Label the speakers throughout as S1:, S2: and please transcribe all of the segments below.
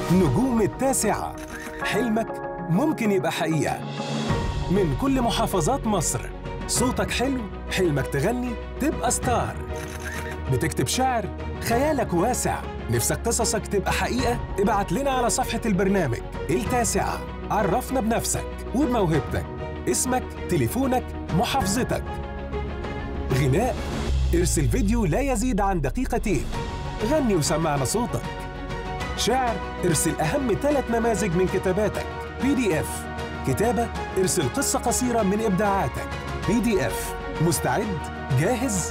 S1: نجوم التاسعة حلمك ممكن يبقى حقيقة من كل محافظات مصر صوتك حلو حلمك تغني تبقى ستار بتكتب شعر خيالك واسع نفسك قصصك تبقى حقيقة ابعت لنا على صفحة البرنامج التاسعة عرفنا بنفسك وبموهبتك اسمك تليفونك محافظتك غناء ارسل فيديو لا يزيد عن دقيقتين غني وسمعنا صوتك شعر ارسل أهم ثلاث نماذج من كتاباتك بي دي اف كتابة ارسل قصة قصيرة من إبداعاتك بي دي اف مستعد؟ جاهز؟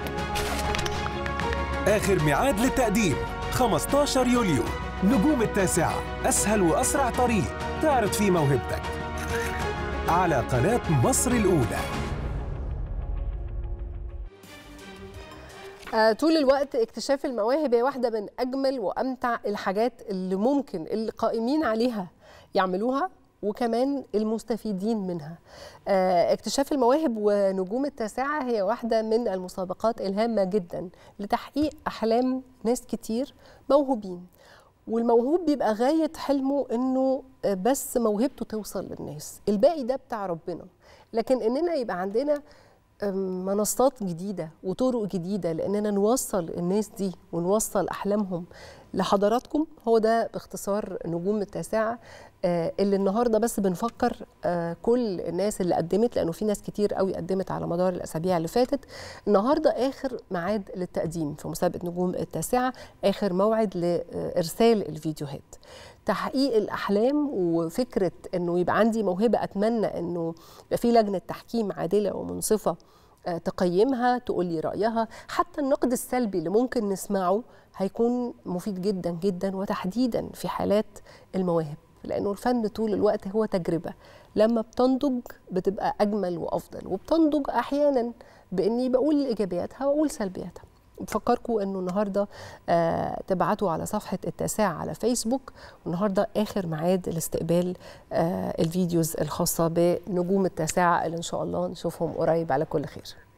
S1: آخر ميعاد للتقديم 15 يوليو نجوم التاسعة أسهل وأسرع طريق تعرض فيه موهبتك على قناة مصر الأولى
S2: آه، طول الوقت اكتشاف المواهب هي واحدة من أجمل وأمتع الحاجات اللي ممكن القائمين عليها يعملوها وكمان المستفيدين منها آه، اكتشاف المواهب ونجوم التاسعة هي واحدة من المسابقات الهامة جدا لتحقيق أحلام ناس كتير موهوبين والموهوب بيبقى غاية حلمه إنه آه، بس موهبته توصل للناس الباقي ده بتاع ربنا لكن إننا يبقى عندنا منصات جديدة وطرق جديدة لأننا نوصل الناس دي ونوصل أحلامهم لحضراتكم هو ده باختصار نجوم التاسعة آه، اللي النهاردة بس بنفكر آه، كل الناس اللي قدمت لأنه في ناس كتير قوي قدمت على مدار الأسابيع اللي فاتت النهاردة آخر ميعاد للتقديم في مسابقة نجوم التاسعة آخر موعد لإرسال الفيديوهات تحقيق الأحلام وفكرة أنه يبقى عندي موهبة أتمنى أنه يبقى في لجنة تحكيم عادلة ومنصفة آه، تقيمها تقول لي رأيها حتى النقد السلبي اللي ممكن نسمعه هيكون مفيد جدا جدا وتحديدا في حالات المواهب لأنه الفن طول الوقت هو تجربة لما بتنضج بتبقى أجمل وأفضل وبتنضج أحيانا بإني بقول إيجابياتها وأقول سلبياتها بفكركم انه النهارده آه تبعتوا على صفحه التاسعه على فيسبوك والنهارده اخر ميعاد لاستقبال آه الفيديوز الخاصه بنجوم التاسعه اللي ان شاء الله نشوفهم قريب على كل خير